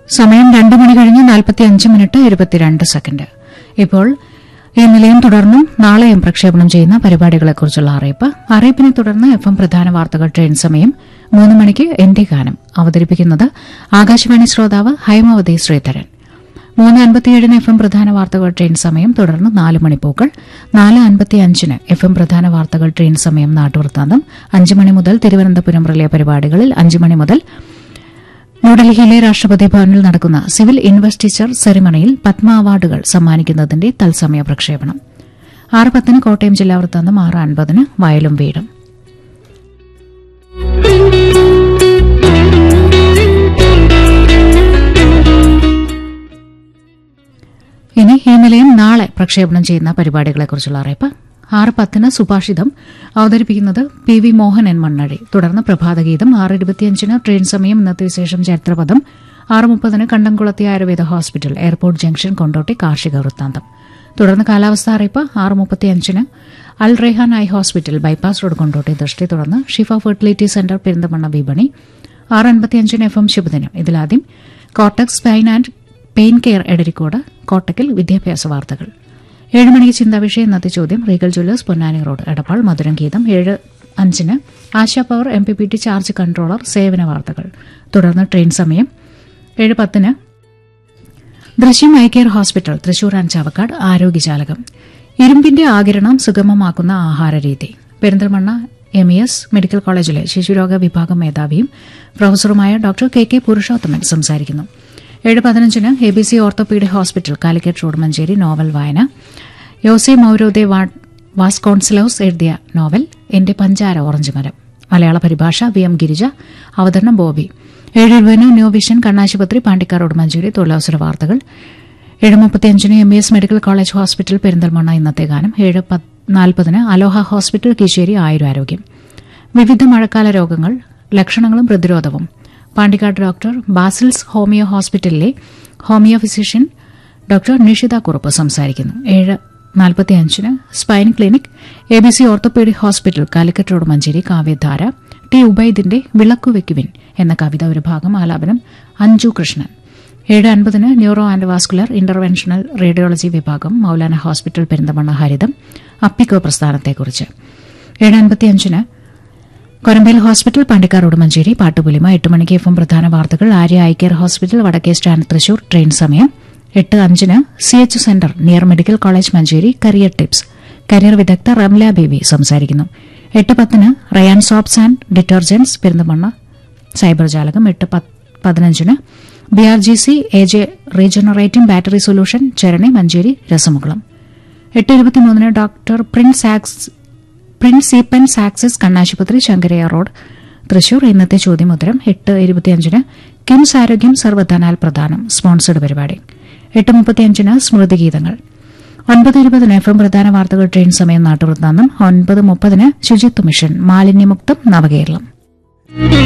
സമയം രണ്ട് മണി കഴിഞ്ഞ് നാൽപ്പത്തി അഞ്ച് മിനിറ്റ് ഇരുപത്തിരണ്ട് സെക്കൻഡ് ഇപ്പോൾ ഈ നിലയം തുടർന്നും നാളെയും പ്രക്ഷേപണം ചെയ്യുന്ന പരിപാടികളെക്കുറിച്ചുള്ള അറിയിപ്പ് അറിയിപ്പിനെ തുടർന്ന് എഫ് എം പ്രധാന വാർത്തകൾ ട്രെയിൻ സമയം മൂന്ന് മണിക്ക് എന്റെ ഗാനം അവതരിപ്പിക്കുന്നത് ആകാശവാണി ശ്രോതാവ് ഹൈമവതി ശ്രീധരൻ മൂന്ന് അൻപത്തിയേഴിന് എഫ് എം പ്രധാന വാർത്തകൾ ട്രെയിൻ സമയം തുടർന്ന് നാല് മണിപ്പൂക്കൾ നാല് അൻപത്തിയഞ്ചിന് എഫ് എം പ്രധാന വാർത്തകൾ ട്രെയിൻ സമയം നാട്ടുവൃത്താന്തം അഞ്ച് മണി മുതൽ തിരുവനന്തപുരം റിലേ പരിപാടികളിൽ അഞ്ച് മണി മുതൽ ന്യൂഡൽഹിയിലെ രാഷ്ട്രപതി ഭവനിൽ നടക്കുന്ന സിവിൽ ഇൻവെസ്റ്റിച്ചർ സെറിമണിയിൽ പത്മ അവാർഡുകൾ സമ്മാനിക്കുന്നതിന്റെ തത്സമയ പ്രക്ഷേപണം ആറ് പത്തിന് കോട്ടയം ജില്ലാ വൃത്താന്തം ആറ് അൻപതിന് വയലും വീടും ഇനി ഈ നിലയം നാളെ പ്രക്ഷേപണം ചെയ്യുന്ന പരിപാടികളെക്കുറിച്ചുള്ള അറിയിപ്പ് ആറ് പത്തിന് സുഭാഷിതം അവതരിപ്പിക്കുന്നത് P V Mohan N Mannazhi തുടർന്ന് പ്രഭാതഗീതം ആറ് ഇരുപത്തിയഞ്ചിന് ട്രെയിൻ സമയം ഇന്നത്തെ വിശേഷം ചരിത്രപദം ആറ് മുപ്പതിന് Kandamkulathy Ayurveda hospital airport junction Kondotty കാർഷിക വൃത്താന്തം തുടർന്ന് കാലാവസ്ഥാ അറിയിപ്പ് ആറ് മുപ്പത്തിയഞ്ചിന് Al Rehan eye hospital bypass road Kondotty ദൃഷ്ടി തുടർന്ന് ഷിഫ ഫെർട്ടിലിറ്റി സെന്റർ പെരിന്തമണ്ണ വിപണി ആറ് അൻപത്തിയഞ്ചിന് എഫ് എം ശുഭദിനം ഇതിലാദ്യം കോട്ടക്സ് spine and pain care Edarikode Kottakkal വിദ്യാഭ്യാസ വാർത്തകൾ ഏഴ് മണിക്ക് ചിന്താവിഷയം ഇന്നത്തെ ചോദ്യം Regal jewellers Ponnani road Edappal മധുരം ഗീതം ഏഴ് അഞ്ചിന് Asha power M P P T charge controller സേവന വാർത്തകൾ തുടർന്ന് ട്രെയിൻ സമയം ഏഴ് പത്തിന് ദൃശ്യം eye care hospital Thrissur and Chavakkad ആരോഗ്യജാലകം ഇരുമ്പിന്റെ ആകിരണം സുഗമമാക്കുന്ന ആഹാരരീതി Perinthalmanna M E S medical കോളേജിലെ ശിശുരോഗ വിഭാഗം മേധാവിയും പ്രൊഫസറുമായ ഡോക്ടർ കെ കെ പുരുഷോത്തമൻ സംസാരിക്കുന്നു ഏഴ് പതിനഞ്ചിന് A B C orthopaedic hospital Calicut road Manjeri novel വായന യോസെ മൌരോദെ വാസ്കോൺസിലോസ് എഴുതിയ നോവൽ എന്റെ പഞ്ചാര ഓറഞ്ച് മരം മലയാള പരിഭാഷ വി എം ഗിരിജ അവതരണം ബോബി ഏഴ് എഴുപതിന് ന്യൂ വിഷൻ കണ്ണാശുപത്രി പാണ്ടിക്കാർ റോഡ് മഞ്ചേരി തൊഴിലവസര വാർത്തകൾ ഏഴ് മുപ്പത്തിയഞ്ചിന് M E S medical college hospital Perinthalmanna ഇന്നത്തെ ഗാനം ഏഴ് നാൽപ്പതിന് അലോഹ ഹോസ്പിറ്റൽ കീശേരി ആയുരാരോഗ്യം വിവിധ മഴക്കാല രോഗങ്ങൾ ലക്ഷണങ്ങളും പ്രതിരോധവും പാണ്ടിക്കാട് ഡോക്ടർ ബാസിൽസ് ഹോമിയോ ഹോസ്പിറ്റലിലെ homeo physician doctor Nishitha Kurup സംസാരിക്കുന്നു ഏഴ് നാൽപ്പത്തിയഞ്ചിന് spine clinic A B C orthopaedic hospital Calicut road Manjeri കാവ്യധാര ടി ഉബൈദിന്റെ വിളക്കുവെക്കുവിൻ എന്ന കവിത ഒരു ഭാഗം ആലാപനം അഞ്ജു കൃഷ്ണൻ ഏഴ് അൻപതിന് neuro and vascular interventional radiology വിഭാഗം മൌലാന ഹോസ്പിറ്റൽ പെരിന്തമണ്ണ ഹരിതം അപ്പിക്കോ പ്രസ്ഥാനത്തെക്കുറിച്ച് ഏഴ് അൻപത്തിയഞ്ചിന് കൊരമ്പേൽ ഹോസ്പിറ്റൽ പാണ്ടിക്കാർ റോഡ് മഞ്ചേരി പാട്ടുപുലിമ എട്ട് മണിക്ക് എഫ് എം പ്രധാന വാർത്തകൾ ആര്യ ഐ കെയർ ഹോസ്പിറ്റൽ വടക്കേ സ്റ്റാൻഡ് തൃശൂർ ട്രെയിൻ സമയം എട്ട് അഞ്ചിന് C H centre near medical college Manjeri career tips career വിദഗ്ധ റംല ബേബി സംസാരിക്കുന്നു എട്ട് പത്തിന് Rayan soaps and detergents Perinthalmanna cyber ജാലകം എട്ട് പതിനഞ്ചിന് B R G C A J regenerating battery solution Charani Manjeri രസമുകുളം എട്ട് ഇരുപത്തിമൂന്നിന് ഡോക്ടർ പ്രിൻസ് ആക്സ് പ്രിൻസ് സീപ്പൻ സാക്സിസ് കണ്ണാശുപത്രി ശങ്കരയ റോഡ് തൃശൂർ ഇന്നത്തെ ചോദ്യമുത്തരം എട്ട് ഇരുപത്തിയഞ്ചിന് കിംസ് ആരോഗ്യം സർവധനാൽ പ്രധാനം സ്പോൺസർഡ് പരിപാടി എട്ട് മുപ്പത്തിയഞ്ചിന് സ്മൃതിഗീതങ്ങൾ ഒൻപത് ഇരുപതിന് എഫ് എം പ്രധാന വാർത്തകൾ ട്രെയിൻ സമയം നാട്ടുവൃത്താന്തം ഒൻപത് മുപ്പതിന് ശുചിത്വ മിഷൻ മാലിന്യമുക്തം നവകേരളം